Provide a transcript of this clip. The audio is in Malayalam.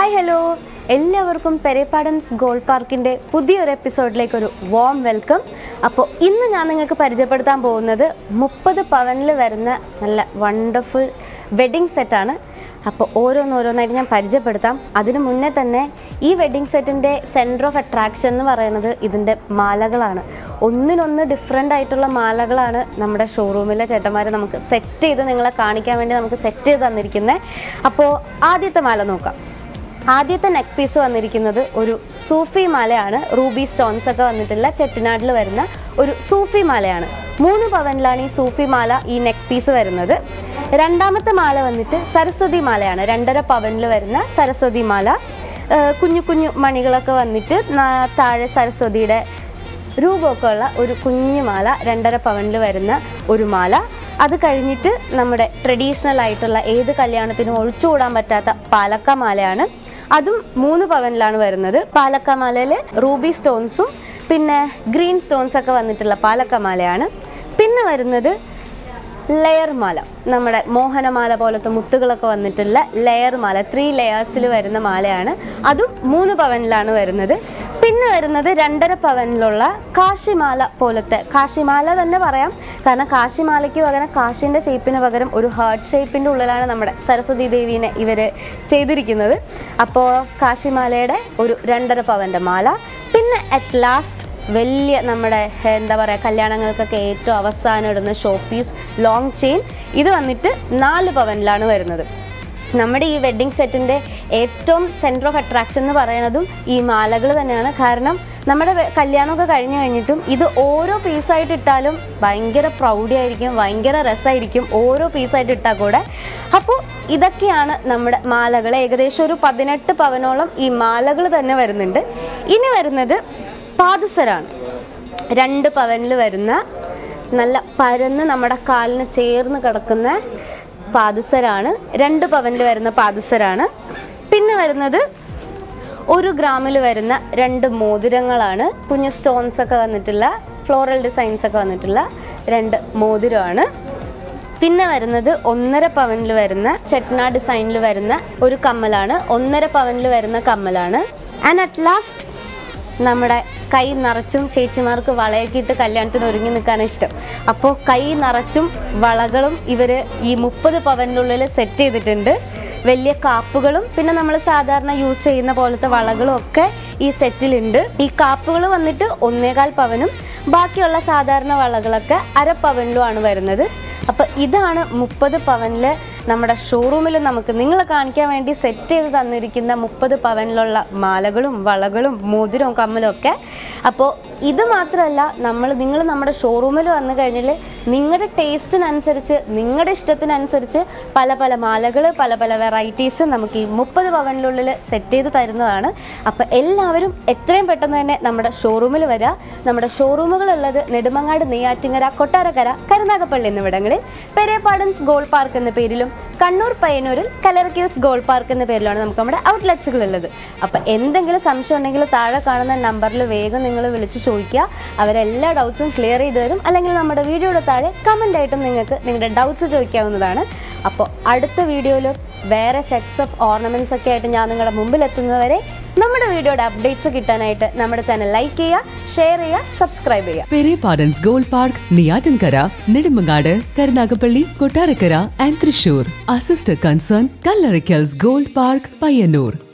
ഹായ് ഹലോ എല്ലാവർക്കും പെരേപ്പാടൻസ് ഗോൾഡ് പാർക്കിൻ്റെ പുതിയൊരു എപ്പിസോഡിലേക്ക് ഒരു വാം വെൽക്കം അപ്പോൾ ഇന്ന് ഞാൻ നിങ്ങൾക്ക് പരിചയപ്പെടുത്താൻ പോകുന്നത് മുപ്പത് പവനിൽ വരുന്ന നല്ല വണ്ടർഫുൾ വെഡിങ് സെറ്റാണ് അപ്പോൾ ഓരോന്നോരോന്നായിട്ട് ഞാൻ പരിചയപ്പെടുത്താം അതിനു മുന്നേ തന്നെ ഈ വെഡിങ് സെറ്റിൻ്റെ സെൻറ്റർ ഓഫ് അട്രാക്ഷൻ എന്ന് പറയുന്നത് ഇതിൻ്റെ മാലകളാണ് ഒന്നിനൊന്ന് ഡിഫറെൻ്റ് ആയിട്ടുള്ള മാലകളാണ് നമ്മുടെ ഷോറൂമിലെ ചേട്ടന്മാർ നമുക്ക് സെറ്റ് ചെയ്ത് നിങ്ങളെ കാണിക്കാൻ വേണ്ടി നമുക്ക് സെറ്റ് ചെയ്ത് തന്നിരിക്കുന്നത് അപ്പോൾ ആദ്യത്തെ മാല നോക്കാം ആദ്യത്തെ നെക്ക് പീസ് വന്നിരിക്കുന്നത് ഒരു സൂഫി മാലയാണ് റൂബി സ്റ്റോൺസ് ഒക്കെ വന്നിട്ടുള്ള ചെട്ടിനാട്ടിൽ വരുന്ന ഒരു സൂഫി മാലയാണ് മൂന്ന് പവനിലാണ് ഈ സൂഫി മാല ഈ നെക്ക് പീസ് വരുന്നത് രണ്ടാമത്തെ മാല വന്നിട്ട് സരസ്വതി മാലയാണ് രണ്ടര പവനിൽ വരുന്ന സരസ്വതി മാല ആ, കുഞ്ഞു കുഞ്ഞു മണികളൊക്കെ വന്നിട്ട് നാ- താഴെ സരസ്വതിയുടെ രൂപമൊക്കെ ഉള്ള ഒരു കുഞ്ഞു മാല രണ്ടര പവനിൽ വരുന്ന ഒരു മാല അത് കഴിഞ്ഞിട്ട് നമ്മുടെ ട്രഡീഷണൽ ആയിട്ടുള്ള ഏത് കല്യാണത്തിനും ഒഴിച്ചുകൂടാൻ പറ്റാത്ത പാലക്ക മാലയാണ് അതും മൂന്ന് പവനിലാണ് വരുന്നത് പാലക്ക മാലയിൽ റൂബി സ്റ്റോൺസും പിന്നെ ഗ്രീൻ സ്റ്റോൺസ് ഒക്കെ വന്നിട്ടുള്ള പാലക്ക മാലയാണ് പിന്നെ വരുന്നത് ലെയർ മാല നമ്മുടെ മോഹനമാല പോലത്തെ മുത്തുകളൊക്കെ വന്നിട്ടുള്ള ലെയർ മാല ത്രീ ലെയേഴ്സിൽ വരുന്ന മാലയാണ് അതും മൂന്ന് പവനിലാണ് വരുന്നത് പിന്നെ വരുന്നത് രണ്ടര പവനിലുള്ള കാശിമാല പോലത്തെ കാശിമാല തന്നെ പറയാം കാരണം കാശിമാലയ്ക്ക് പകരം കാശിൻ്റെ ഷേപ്പിന് പകരം ഒരു ഹാർട്ട് ഷേപ്പിൻ്റെ ഉള്ളിലാണ് നമ്മുടെ സരസ്വതി ദേവീനെ ഇവർ ചെയ്തിരിക്കുന്നത് അപ്പോൾ കാശിമാലയുടെ ഒരു രണ്ടര പവൻ്റെ മാല പിന്നെ അറ്റ് ലാസ്റ്റ് വലിയ നമ്മുടെ എന്താ പറയുക കല്യാണങ്ങൾക്കൊക്കെ ഏറ്റവും അവസാനം ഇടുന്ന ഷോ പീസ് ലോങ് ചെയിൻ ഇത് വന്നിട്ട് നാല് പവനിലാണ് വരുന്നത് നമ്മുടെ ഈ വെഡ്ഡിങ് സെറ്റിൻ്റെ ഏറ്റവും സെൻറ്റർ ഓഫ് അട്രാക്ഷൻ എന്ന് പറയുന്നതും ഈ മാലകൾ തന്നെയാണ് കാരണം നമ്മുടെ വെ- കല്യാണമൊക്കെ കഴിഞ്ഞ് കഴിഞ്ഞിട്ടും ഇത് ഓരോ പീസായിട്ട് ഇട്ടാലും ഭയങ്കര പ്രൗഡി ആയിരിക്കും ഭയങ്കര രസമായിരിക്കും ഓരോ പീസായിട്ട് ഇട്ടാൽ കൂടെ അപ്പോൾ ഇതൊക്കെയാണ് നമ്മുടെ മാലകൾ ഏകദേശം ഒരു പതിനെട്ട് പവനോളം ഈ മാലകൾ തന്നെ വരുന്നുണ്ട് ഇനി വരുന്നത് പാദസരാണ് രണ്ട് പവനിൽ വരുന്ന നല്ല പരന്ന് നമ്മുടെ കാലിന് ചേർന്ന് കിടക്കുന്ന പാദസരാണ് രണ്ട് പവനിൽ വരുന്ന പാദസരാണ് പിന്നെ വരുന്നത് ഒരു ഗ്രാമിൽ വരുന്ന രണ്ട് മോതിരങ്ങളാണ് കുഞ്ഞു സ്റ്റോൺസ് ഒക്കെ വന്നിട്ടുള്ള ഫ്ലോറൽ ഡിസൈൻസ് ഒക്കെ വന്നിട്ടുള്ള രണ്ട് മോതിരമാണ് പിന്നെ വരുന്നത് ഒന്നര പവനിൽ വരുന്ന ചെട്ന ഡിസൈനിൽ വരുന്ന ഒരു കമ്മലാണ് ഒന്നര പവനിൽ വരുന്ന കമ്മലാണ് ആൻഡ് അറ്റ് ലാസ്റ്റ് നമ്മുടെ കൈ നിറച്ചും ചേച്ചിമാർക്ക് വളയൊക്കെ ഇട്ട് കല്യാണത്തിന് ഒരുങ്ങി നിൽക്കാനാണ് ഇഷ്ടം അപ്പോൾ കൈ നിറച്ചും വളകളും ഇവർ ഈ മുപ്പത് പവനിനുള്ളിൽ സെറ്റ് ചെയ്തിട്ടുണ്ട് വലിയ കാപ്പുകളും പിന്നെ നമ്മൾ സാധാരണ യൂസ് ചെയ്യുന്ന പോലത്തെ വളകളും ഒക്കെ ഈ സെറ്റിലുണ്ട് ഈ കാപ്പുകൾ വന്നിട്ട് ഒന്നേകാൽ പവനും ബാക്കിയുള്ള സാധാരണ വളകളൊക്കെ അര പവനിലുമാണ് വരുന്നത് അപ്പോൾ ഇതാണ് മുപ്പത് പവനിൽ നമ്മുടെ ഷോറൂമിൽ നമുക്ക് നിങ്ങളെ കാണിക്കാൻ വേണ്ടി സെറ്റ് ചെയ്ത് തന്നിരിക്കുന്ന മുപ്പത് പവനിലുള്ള മാലകളും വളകളും മോതിരവും കമ്മലും ഒക്കെ അപ്പോൾ ഇത് മാത്രമല്ല നമ്മൾ നിങ്ങൾ നമ്മുടെ ഷോറൂമിൽ വന്നു കഴിഞ്ഞാൽ നിങ്ങളുടെ ടേസ്റ്റിനനുസരിച്ച് നിങ്ങളുടെ ഇഷ്ടത്തിനനുസരിച്ച് പല പല മാലകൾ പല പല വെറൈറ്റീസ് നമുക്ക് ഈ മുപ്പത് പവനിലുള്ളിൽ സെറ്റ് ചെയ്ത് തരുന്നതാണ് അപ്പോൾ എല്ലാവരും എത്രയും പെട്ടെന്ന് തന്നെ നമ്മുടെ ഷോറൂമിൽ വരിക നമ്മുടെ ഷോറൂമുകളുള്ളത് നെടുമങ്ങാട് നെയ്യാറ്റിങ്ങര കൊട്ടാരക്കര കരുനാഗപ്പള്ളി എന്നിവിടങ്ങളിൽ പെരേപ്പാടൻസ് ഗോൾഡ് പാർക്ക് എന്ന പേരിലും കണ്ണൂർ പയ്യന്നൂരിൽ കലർക്കിൽസ് ഗോൾഡ് പാർക്ക് എന്ന പേരിലാണ് നമുക്ക് നമ്മുടെ ഔട്ട്ലെറ്റ്സുകൾ ഉള്ളത് അപ്പോൾ എന്തെങ്കിലും സംശയം ഉണ്ടെങ്കിൽ താഴെ കാണുന്ന നമ്പറിൽ വേഗം നിങ്ങൾ വിളിച്ച് ചോദിക്കുക അവരെല്ലാ ഡൗട്ട്സും ക്ലിയർ ചെയ്ത് തരും അല്ലെങ്കിൽ നമ്മുടെ വീഡിയോയുടെ താഴെ കമൻ്റ് ആയിട്ടും നിങ്ങൾക്ക് നിങ്ങളുടെ ഡൗട്ട്സ് ചോദിക്കാവുന്നതാണ് അപ്പോൾ അടുത്ത വീഡിയോയിൽ വേറെ സെറ്റ്സ് ഓഫ് ഓർണമെൻറ്റ്സ് ഒക്കെ ആയിട്ട് ഞാൻ നിങ്ങളുടെ മുമ്പിൽ എത്തുന്നവരെ നമ്മുടെ വീഡിയോയുടെ അപ്ഡേറ്റ്സ് കിട്ടാനായിട്ട് നമ്മുടെ ചാനൽ ലൈക്ക് ചെയ്യുക ഷെയർ ചെയ്യുക സബ്സ്ക്രൈബ് ചെയ്യുക പെരേപാടൻസ് gold park Neyyattinkara Nedumangad Karunagappally Kottarakkara and Thrissur അസിസ്റ്റർ കൺസേൺ കല്ലറിക്കൽസ് ഗോൾഡ് പാർക്ക് പയ്യന്നൂർ